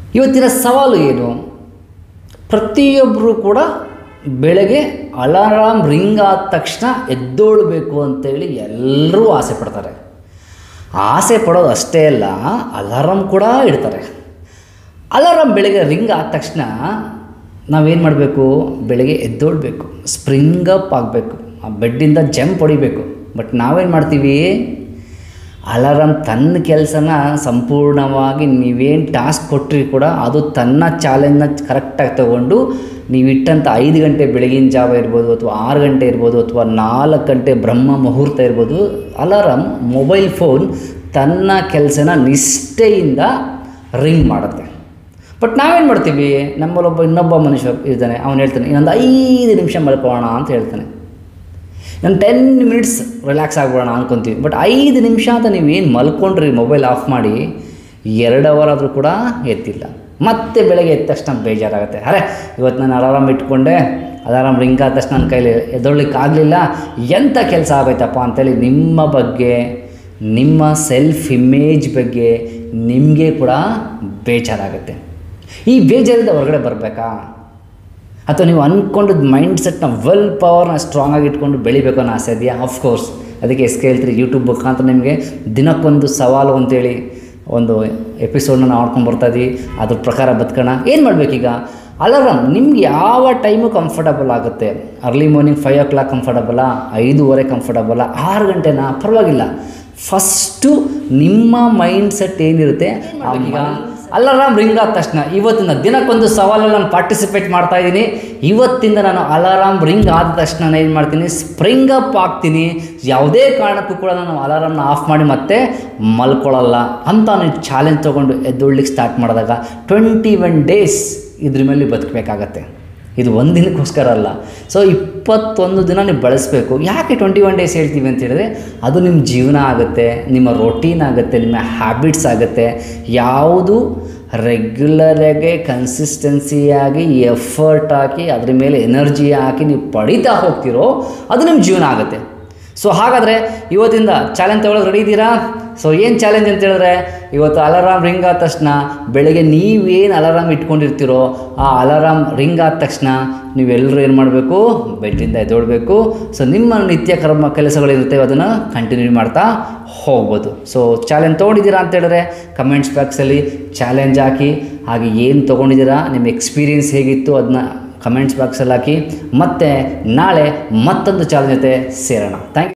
ಇವತ್ತಿನ ಸವಾಲು ಏನು ಪ್ರತಿಯೊಬ್ಬರು ಕೂಡ ಬೆಳಗ್ಗೆ ಅಲಾರಾಮ್ ರಿಂಗ್ ಆದ ತಕ್ಷಣ ಎದ್ದೋಳ್ಬೇಕು ಅಂತೇಳಿ ಎಲ್ಲರೂ ಆಸೆ ಪಡ್ತಾರೆ ಆಸೆ ಪಡೋದು ಅಷ್ಟೇ ಅಲ್ಲ ಅಲಾರಾಮ್ ಕೂಡ ಇಡ್ತಾರೆ ಅಲಾರಾಮ್ ಬೆಳಗ್ಗೆ ರಿಂಗ್ ಆದ ತಕ್ಷಣ ನಾವೇನು ಮಾಡಬೇಕು ಬೆಳಗ್ಗೆ ಎದ್ದೋಳ್ಬೇಕು ಸ್ಪ್ರಿಂಗ್ ಅಪ್ ಆಗಬೇಕು ಆ ಬೆಡ್ಡಿಂದ ಜಂಪ್ ಹೊಡಿಬೇಕು ಬಟ್ ನಾವೇನು ಮಾಡ್ತೀವಿ ಅಲಾರಾಮ್ ತನ್ನ ಕೆಲಸನ ಸಂಪೂರ್ಣವಾಗಿ ನೀವೇನು ಟಾಸ್ಕ್ ಕೊಟ್ಟರಿ ಕೂಡ ಅದು ತನ್ನ ಚಾಲೆಂಜ್ನ ಕರೆಕ್ಟಾಗಿ ತಗೊಂಡು ನೀವು ಇಟ್ಟಂಥ ಐದು ಗಂಟೆ ಬೆಳಗಿನ ಜಾವ ಇರ್ಬೋದು ಅಥವಾ ಆರು ಗಂಟೆ ಇರ್ಬೋದು ಅಥವಾ ನಾಲ್ಕು ಗಂಟೆ ಬ್ರಹ್ಮ ಮುಹೂರ್ತ ಇರ್ಬೋದು ಅಲಾರಾಮ್ ಮೊಬೈಲ್ ಫೋನ್ ತನ್ನ ಕೆಲಸನ ನಿಷ್ಠೆಯಿಂದ ರಿಂಗ್ ಮಾಡುತ್ತೆ ಬಟ್ ನಾವೇನು ಮಾಡ್ತೀವಿ ನಮ್ಮಲ್ಲೊಬ್ಬ ಇನ್ನೊಬ್ಬ ಮನುಷ್ಯ ಇದ್ದಾನೆ ಅವನು ಹೇಳ್ತಾನೆ ಇನ್ನೊಂದು ಐದು ನಿಮಿಷ ಮಲ್ಕೊಳ್ಳೋಣ ಅಂತ ಹೇಳ್ತಾನೆ ನಾನು ಟೆನ್ ಮಿನಿಟ್ಸ್ ರಿಲ್ಯಾಕ್ಸ್ ಆಗ್ಬಿಡೋಣ ಅನ್ಕೊತೀವಿ ಬಟ್ ಐದು ನಿಮಿಷ ಅಂತ ನೀವು ಏನು ಮಲ್ಕೊಂಡ್ರಿ ಮೊಬೈಲ್ ಆಫ್ ಮಾಡಿ ಎರಡು ಅವರ್ ಆದರೂ ಕೂಡ ಎತ್ತಿಲ್ಲ ಮತ್ತೆ ಬೆಳಗ್ಗೆ ಎದ್ದ ತಕ್ಷಣ ಬೇಜಾರಾಗುತ್ತೆ ಅರೆ ಇವತ್ತು ನಾನು ಅಲಾರಾಮ್ ಇಟ್ಕೊಂಡೆ ಅಲಾರಾಮ್ ರಿಂಗ್ ಆದ ತಕ್ಷಣ ನನ್ನ ಕೈಲಿ ಎದ್ದೊಳ್ಲಿಕ್ಕೆ ಆಗಲಿಲ್ಲ ಎಂಥ ಕೆಲಸ ಆಗೋಯ್ತಪ್ಪ ಅಂತೇಳಿ ನಿಮ್ಮ ಬಗ್ಗೆ ನಿಮ್ಮ ಸೆಲ್ಫ್ ಇಮೇಜ್ ಬಗ್ಗೆ ನಿಮಗೆ ಕೂಡ ಬೇಜಾರಾಗುತ್ತೆ ಈ ಬೇಜಾರಿಂದ ಹೊರಗಡೆ ಬರಬೇಕಾ ಅಥವಾ ನೀವು ಅಂದ್ಕೊಂಡಿದ್ದ ಮೈಂಡ್ ಸೆಟ್ನ ವೆಲ್ ಪವರ್ನ ಸ್ಟ್ರಾಂಗ್ ಆಗಿ ಇಟ್ಕೊಂಡು ಬೆಳಿಬೇಕು ಅನ್ನೋ ಆಸೆ ಇದೆಯಾ ಆಫ್ಕೋರ್ಸ್ ಅದಕ್ಕೆ ಎಸ್ ಹೇಳ್ತೀರಿ ಯೂಟ್ಯೂಬ್ ಮುಖಾಂತರ ನಿಮಗೆ ದಿನಕ್ಕೊಂದು ಸವಾಲು ಅಂತೇಳಿ ಒಂದು ಎಪಿಸೋಡ್ನ ನಾವು ಆಡ್ಕೊಂಡು ಬರ್ತಾ ಇದ್ದೀವಿ ಅದ್ರ ಪ್ರಕಾರ ಬದುಕೋಣ ಏನು ಮಾಡಬೇಕೀಗ ಅಲಾರಾಮ್ ನಿಮ್ಗೆ ಯಾವ ಟೈಮು ಕಂಫರ್ಟಬಲ್ ಆಗುತ್ತೆ early morning five o'clock ಕಂಫರ್ಟಬಲ್ಲ ಐದೂವರೆ ಕಂಫರ್ಟಬಲ್ಲ ಆರು ಗಂಟೆನಾ ಪರವಾಗಿಲ್ಲ ಫಸ್ಟು ನಿಮ್ಮ ಮೈಂಡ್ ಸೆಟ್ ಏನಿರುತ್ತೆ ಈಗ ಅಲಾರಾಮ್ ರಿಂಗ್ ಆದ ತಕ್ಷಣ ಇವತ್ತಿನ ದಿನಕ್ಕೊಂದು ಸವಾಲಲ್ಲಿ ನಾನು ಪಾರ್ಟಿಸಿಪೇಟ್ ಮಾಡ್ತಾ ಇದ್ದೀನಿ ಇವತ್ತಿಂದ ನಾನು ಅಲಾರಾಮ್ ರಿಂಗ್ ಆದ ತಕ್ಷಣ ನಾನು ಏನು ಮಾಡ್ತೀನಿ ಸ್ಪ್ರಿಂಗ್ ಅಪ್ ಆಗ್ತೀನಿ ಯಾವುದೇ ಕಾರಣಕ್ಕೂ ಕೂಡ ನಾನು ಅಲಾರಾಮ್ನ ಆಫ್ ಮಾಡಿ ಮತ್ತೆ ಮಲ್ಕೊಳ್ಳಲ್ಲ ಅಂತ ನಾನು ಚಾಲೆಂಜ್ ತೊಗೊಂಡು ಎದ್ದೊಳ್ಳಿಕ್ಕೆ ಸ್ಟಾರ್ಟ್ ಮಾಡಿದಾಗ ಟ್ವೆಂಟಿ ಒನ್ ಡೇಸ್ ಇದ್ರ ಮೇಲೆ ಬದುಕಬೇಕಾಗತ್ತೆ ಇದು ಒಂದು ದಿನಕ್ಕೋಸ್ಕರ ಅಲ್ಲ ಸೊ ಇಪ್ಪತ್ತೊಂದು ದಿನ ನೀವು ಬಳಸಬೇಕು ಯಾಕೆ ಟ್ವೆಂಟಿ ಒನ್ ಡೇಸ್ ಹೇಳ್ತೀವಿ ಅಂತ ಹೇಳಿದ್ರೆ ಅದು ನಿಮ್ಮ ಜೀವನ ಆಗುತ್ತೆ ನಿಮ್ಮ ರೊಟೀನ್ ಆಗುತ್ತೆ ನಿಮ್ಮ ಹ್ಯಾಬಿಟ್ಸ್ ಆಗುತ್ತೆ ಯಾವುದು ರೆಗ್ಯುಲರಾಗಿ ಕನ್ಸಿಸ್ಟೆನ್ಸಿಯಾಗಿ ಎಫರ್ಟ್ ಹಾಕಿ ಅದ್ರ ಮೇಲೆ ಎನರ್ಜಿ ಹಾಕಿ ನೀವು ಪಡಿತಾ ಹೋಗ್ತಿರೋ ಅದು ನಿಮ್ಮ ಜೀವನ ಆಗುತ್ತೆ ಸೊ ಹಾಗಾದರೆ ಇವತ್ತಿಂದ ಚಾಲೆಂಜ್ ತಗೊಳ್ಳೋದು ರೆಡಿ ಇದ್ದೀರಾ ಸೊ ಏನು ಚಾಲೆಂಜ್ ಅಂತ ಹೇಳಿದ್ರೆ ಇವತ್ತು ಅಲಾರಾಮ್ ರಿಂಗ್ ಆದ ತಕ್ಷಣ ಬೆಳಗ್ಗೆ ನೀವೇನು ಅಲಾರಾಮ್ ಇಟ್ಕೊಂಡಿರ್ತೀರೋ ಆ ಅಲಾರಾಮ್ ರಿಂಗ್ ಆದ ತಕ್ಷಣ ನೀವೆಲ್ಲರೂ ಏನು ಮಾಡಬೇಕು ಬೆಡ್ಡಿಂದ ಎದ್ದೋಳ್ಬೇಕು ಸೊ ನಿಮ್ಮ ನಿತ್ಯ ಕರ್ಮ ಕೆಲಸಗಳಿರುತ್ತೆ ಅದನ್ನು ಕಂಟಿನ್ಯೂ ಮಾಡ್ತಾ ಹೋಗ್ಬೋದು ಸೊ ಚಾಲೆಂಜ್ ತೊಗೊಂಡಿದ್ದೀರಾ ಅಂತ ಹೇಳಿದ್ರೆ ಕಮೆಂಟ್ಸ್ ಬಾಕ್ಸಲ್ಲಿ ಚಾಲೆಂಜ್ ಹಾಕಿ ಹಾಗೆ ಏನು ತೊಗೊಂಡಿದ್ದೀರಾ ನಿಮ್ಮ ಎಕ್ಸ್ಪೀರಿಯನ್ಸ್ ಹೇಗಿತ್ತು ಅದನ್ನ ಕಮೆಂಟ್ಸ್ ಬಾಕ್ಸಲ್ಲಿ ಹಾಕಿ ಮತ್ತೆ ನಾಳೆ ಮತ್ತೊಂದು ಚಾಲೆಂಜ್ ಜೊತೆ ಸೇರೋಣ ಥ್ಯಾಂಕ್